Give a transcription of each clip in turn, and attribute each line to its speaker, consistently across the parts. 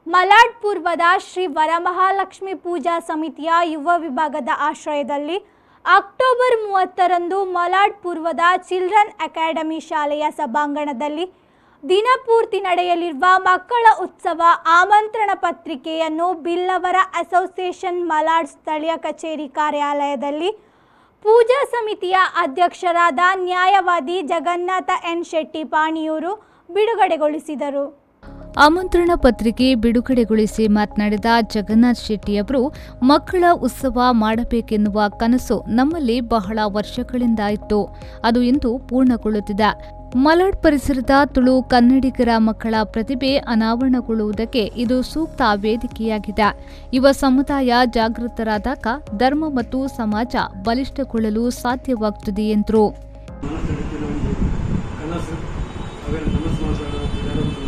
Speaker 1: ಮಲಾಡ್ ಪೂರ್ವದ ಶ್ರೀ ವರಮಹಾಲಕ್ಷ್ಮಿ ಪೂಜಾ ಸಮಿತಿಯ ಯುವ ವಿಭಾಗದ ಆಶ್ರಯದಲ್ಲಿ ಅಕ್ಟೋಬರ್ ಮೂವತ್ತರಂದು ಮಲಾಡ್ ಪೂರ್ವದ ಚಿಲ್ಡ್ರನ್ ಅಕಾಡೆಮಿ ಶಾಲೆಯ ಸಭಾಂಗಣದಲ್ಲಿ ದಿನಪೂರ್ತಿ ನಡೆಯಲಿರುವ ಮಕ್ಕಳ ಉತ್ಸವ ಆಮಂತ್ರಣ ಪತ್ರಿಕೆಯನ್ನು ಬಿಲ್ಲವರ ಅಸೋಸಿಯೇಷನ್ ಮಲಾಡ್ ಸ್ಥಳೀಯ ಕಚೇರಿ ಕಾರ್ಯಾಲಯದಲ್ಲಿ ಪೂಜಾ ಸಮಿತಿಯ ಅಧ್ಯಕ್ಷರಾದ ನ್ಯಾಯವಾದಿ ಜಗನ್ನಾಥ ಎನ್ ಶೆಟ್ಟಿ ಪಾಣಿಯೂರು ಬಿಡುಗಡೆಗೊಳಿಸಿದರು
Speaker 2: ಆಮಂತ್ರಣ ಪತ್ರಿಕೆ ಬಿಡುಗಡೆಗೊಳಿಸಿ ಮಾತನಾಡಿದ ಜಗನ್ನಾಥ್ ಶೆಟ್ಟಿಯವರು ಮಕ್ಕಳ ಉತ್ಸವ ಮಾಡಬೇಕೆನ್ನುವ ಕನಸು ನಮ್ಮಲ್ಲಿ ಬಹಳ ವರ್ಷಗಳಿಂದ ಇತ್ತು ಅದು ಇಂದು ಪೂರ್ಣಗೊಳ್ಳುತ್ತಿದೆ ಮಲಾಡ್ ಪರಿಸರದ ತುಳು ಕನ್ನಡಿಗರ ಮಕ್ಕಳ ಪ್ರತಿಭೆ ಅನಾವರಣಗೊಳ್ಳುವುದಕ್ಕೆ ಇದು ಸೂಕ್ತ ವೇದಿಕೆಯಾಗಿದೆ ಯುವ ಸಮುದಾಯ ಜಾಗೃತರಾದಾಗ ಧರ್ಮ ಮತ್ತು ಸಮಾಜ ಬಲಿಷ್ಠಗೊಳ್ಳಲು ಸಾಧ್ಯವಾಗುತ್ತದೆ ಎಂದರು
Speaker 3: ಮನಸ್ಸಲ್ಲಿಟ್ಟಿನ ಒಂದು ಕನಸು ಅವೆಲ್ಲ ಕನಸು ಮಾತಾಡೋದಿಲ್ಲ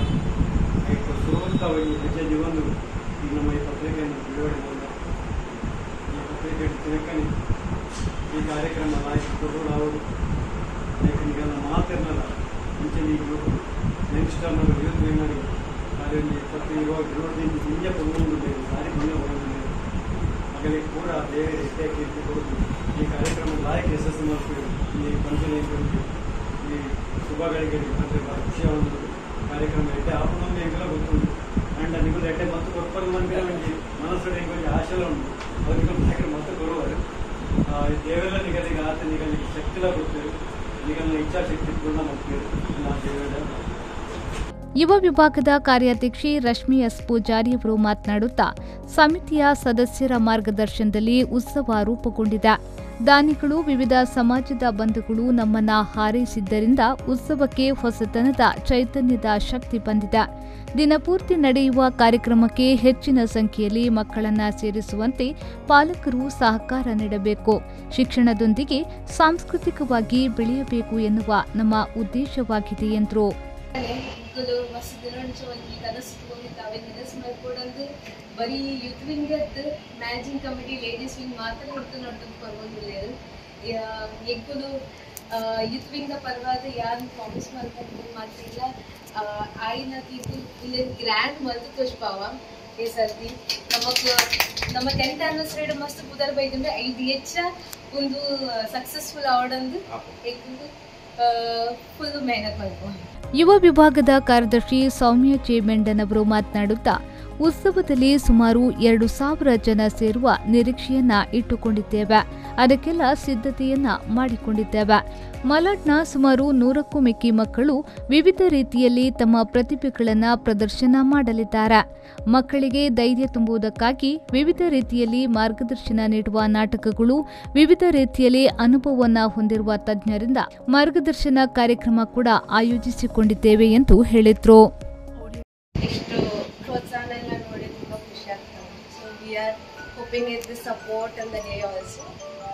Speaker 3: ಸುರಕ್ಷಿತವಾಗಿ ಹೆಜ್ಜೆ ಜೀವನ ಈ ನಮ್ಮ ಈ ಪತ್ರಿಕೆಯನ್ನು ಬಿಡುಗಡೆ ಮಾಡಿದ ಈ ಪತ್ರಿಕೆ ತಿಳ್ಕನಿ ಈ ಕಾರ್ಯಕ್ರಮ ಲಾಯಿಸಿಕೊಂಡು ಅವರು ಲೇಖನಿಗೆಲ್ಲ ಮಾತಿರ್ನಲ್ಲ ಮುಂಚೆ ನೀವು ನೆಕ್ಸ್ಟ್ ಅನ್ನೋದು ಯೂತ್ ವಿಂಗಡಿ ಅದರಲ್ಲಿ ಪತ್ರಿಕೆ ಇರುವಾಗ ಇರೋದ್ರಿಂದ ಹಿಂದೆ ಕೊಡುವುದು ಬೇರೆ ಸಾರಿ ಮುಂದೆ ಬರೋದು ಬೇರೆ ಆಗಲೇ ಕೂಡ ಬೇರೆ ರೀತಿಯ ಕೀರ್ತಿ ಕೊಡುದು ಈ ಕಾರ್ಯಕ್ರಮ ಲಾಯಕ ಯಶಸ್ಸು ಮಾಡ್ತೀವಿ ಈ ಪಂಚಲೇಖರಿಗೆ ಈ ಶುಭಗಳಿಗೆ ಅಂದರೆ ಭಕ್ಷ್ಯ ಒಂದು ಕಾರ್ಯಕ್ರಮ ಎಡ್ಡೆ ಆಪಣೊಂದು ಹೆಂಗೆಲ್ಲ ಗೊತ್ತುಂಟು ಅಂಡ್ ನಿಮಗೆ ಎಡ್ಡೆ ಮತ್ತು ಕೊಪ್ಪಲು ಮಂದಿರ ಒಂದು ಮನಸ್ಸು ಹೆಂಗೆ ಆಶೆಲ್ಲ ಉಂಟು ಅವರಿಗೆ ನಾಯಕರು ಮತ್ತು ಕೊಡುವರು ದೇವೆಲ್ಲ ನಿಗಲಿಗೆ ಆತ ನಿಗಲಿಗೆ ಶಕ್ತಿಲ ಕೊಡ್ತೇವೆ ನಿಗಲಿನ ಇಚ್ಛಾಶಕ್ತಿ ಪೂರ್ಣ ಮಾಡ್ತೇವೆ ನಾ ದೇವೇದ
Speaker 2: ಯುವ ವಿಭಾಗದ ಕಾರ್ಯಾಧ್ಯಕ್ಷೆ ರಶ್ಮಿ ಎಸ್ ಪೂಜಾರಿಯವರು ಮಾತನಾಡುತ್ತಾ ಸಮಿತಿಯ ಸದಸ್ಯರ ಮಾರ್ಗದರ್ಶನದಲ್ಲಿ ಉತ್ಸವ ರೂಪುಗೊಂಡಿದೆ ದಾನಿಗಳು ವಿವಿಧ ಸಮಾಜದ ಬಂಧುಗಳು ನಮ್ಮನ್ನ ಹಾರೈಸಿದ್ದರಿಂದ ಉತ್ಸವಕ್ಕೆ ಹೊಸತನದ ಚೈತನ್ಯದ ಶಕ್ತಿ ಬಂದಿದೆ ದಿನಪೂರ್ತಿ ನಡೆಯುವ ಕಾರ್ಯಕ್ರಮಕ್ಕೆ ಹೆಚ್ಚಿನ ಸಂಖ್ಯೆಯಲ್ಲಿ ಮಕ್ಕಳನ್ನ ಸೇರಿಸುವಂತೆ ಪಾಲಕರು ಸಹಕಾರ ನೀಡಬೇಕು ಶಿಕ್ಷಣದೊಂದಿಗೆ ಸಾಂಸ್ಕೃತಿಕವಾಗಿ ಬೆಳೆಯಬೇಕು ಎನ್ನುವ ನಮ್ಮ ಉದ್ದೇಶವಾಗಿದೆ ಎಂದರು
Speaker 4: ಮಕ್ಕಳು ಮಸ್ತ್ ದಿನೊಂಚು ಒಂಜಿ ಕನಸು ತಗೊಂಡಿದ್ದಾವೆ ನೆನಸು ಮಾಡ್ಕೊಡಂದು ಬರೀ ಯೂತ್ ವಿಂಗದ್ದು ಮ್ಯಾನೇಜಿಂಗ್ ಕಮಿಟಿ ಲೇಡೀಸ್ ವಿಂಗ್ ಮಾತ್ರ ಹಿಡ್ದು ನೋಡ್ಕೊಂಡು ಬರ್ಬೋದಿಲ್ಲ ಎಗ್ಗುಲು ಯೂತ್ ವಿಂಗ ಪರವಾದ ಯಾರು ಪ್ರಾಮಿಸ್ ಮಾಡ್ಕೊಂಡು ಮಾತ್ರ ಇಲ್ಲ ಆಯ್ನ ತೀರ್ಪು ಇಲ್ಲಿ ಗ್ರ್ಯಾಂಡ್ ಮಲ್ತು ತೋಚ್ಪಾವ ಈ ಸರ್ತಿ ನಮಕ್ ನಮ್ಮ ಟೆಂತ್ ಆನಿವರ್ಸರಿ ಮಸ್ತ್ ಪುದರ್ ಬೈದ್ರೆ ಐದು ಹೆಚ್ಚ ಒಂದು ಸಕ್ಸಸ್ಫುಲ್ ಆವಡಂದು ಎಗ್ಗುಲು ಫುಲ್ ಮೆಹನತ್ ಮಾಡ್ಕೊಂಡು
Speaker 2: ಯುವ ವಿಭಾಗದ ಕಾರ್ಯದರ್ಶಿ ಸೌಮ್ಯ ಜೆ ಮೆಂಡನ್ ಅವರು ಮಾತನಾಡುತ್ತಾ ಉತ್ಸವದಲ್ಲಿ ಸುಮಾರು ಎರಡು ಸಾವಿರ ಜನ ಸೇರುವ ನಿರೀಕ್ಷೆಯನ್ನ ಇಟ್ಟುಕೊಂಡಿದ್ದೇವೆ ಅದಕ್ಕೆಲ್ಲ ಸಿದ್ಧತೆಯನ್ನ ಮಾಡಿಕೊಂಡಿದ್ದೇವೆ ಮಲಾಡ್ನ ಸುಮಾರು ನೂರಕ್ಕೂ ಮಿಕ್ಕಿ ಮಕ್ಕಳು ವಿವಿಧ ರೀತಿಯಲ್ಲಿ ತಮ್ಮ ಪ್ರತಿಭೆಗಳನ್ನ ಪ್ರದರ್ಶನ ಮಾಡಲಿದ್ದಾರೆ ಮಕ್ಕಳಿಗೆ ಧೈರ್ಯ ತುಂಬುವುದಕ್ಕಾಗಿ ವಿವಿಧ ರೀತಿಯಲ್ಲಿ ಮಾರ್ಗದರ್ಶನ ನೀಡುವ ನಾಟಕಗಳು ವಿವಿಧ ರೀತಿಯಲ್ಲಿ ಅನುಭವವನ್ನ ಹೊಂದಿರುವ ತಜ್ಞರಿಂದ ಮಾರ್ಗದರ್ಶನ ಕಾರ್ಯಕ್ರಮ ಕೂಡ ಆಯೋಜಿಸಿಕೊಂಡಿದ್ದೇವೆ ಎಂದು ಹೇಳಿದ್ರು
Speaker 4: ಎಷ್ಟು ಪ್ರೋತ್ಸಾಹ ಎಲ್ಲ ನೋಡಿ ತುಂಬ ಖುಷಿ ಆಗ್ತದೆ so we are hoping it the support and the day also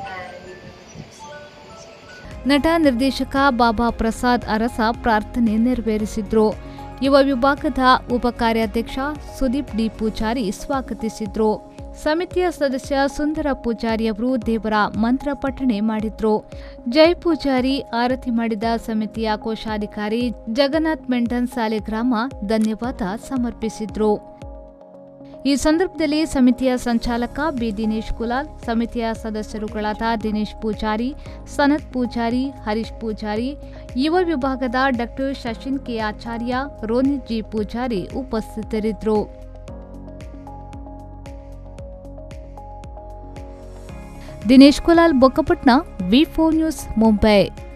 Speaker 2: ನಟ ನಿರ್ದೇಶಕ ಬಾಬಾ ಪ್ರಸಾದ್ ಅರಸ ಪ್ರಾರ್ಥನೆ ನೆರವೇರಿಸಿದ್ರು ಯುವ ವಿಭಾಗದ ಉಪ ಕಾರ್ಯಾಧ್ಯಕ್ಷ ಸುದೀಪ್ ಡಿ ಪೂಜಾರಿ ಸ್ವಾಗತಿಸಿದ್ರು ಸಮಿತಿಯ ಸದಸ್ಯ ಸುಂದರ ಪೂಜಾರಿ ಅವರು ದೇವರ ಮಂತ್ರ ಪಠಣೆ ಮಾಡಿದ್ರು ಜೈ ಪೂಜಾರಿ ಆರತಿ ಮಾಡಿದ ಸಮಿತಿಯ ಕೋಶಾಧಿಕಾರಿ ಜಗನ್ನಾಥ್ ಮೆಂಡನ್ ಸಾಲಿಗ್ರಾಮ ಧನ್ಯವಾದ ಸಮರ್ಪಿಸಿದ್ರು ಈ ಸಂದರ್ಭದಲ್ಲಿ ಸಮಿತಿಯ ಸಂಚಾಲಕ ಬಿ ದಿನೇಶ್ ಕುಲಾಲ್ ಸಮಿತಿಯ ಸದಸ್ಯರುಗಳಾದ ದಿನೇಶ್ ಪೂಜಾರಿ ಸನತ್ ಪೂಜಾರಿ ಹರೀಶ್ ಪೂಜಾರಿ ಯುವ ವಿಭಾಗದ doctor Shashin K Acharya Ronith G Poojary ಉಪಸ್ಥಿತರಿದ್ದರು Dinesh Kulal Bokkapatna V four news Mumbai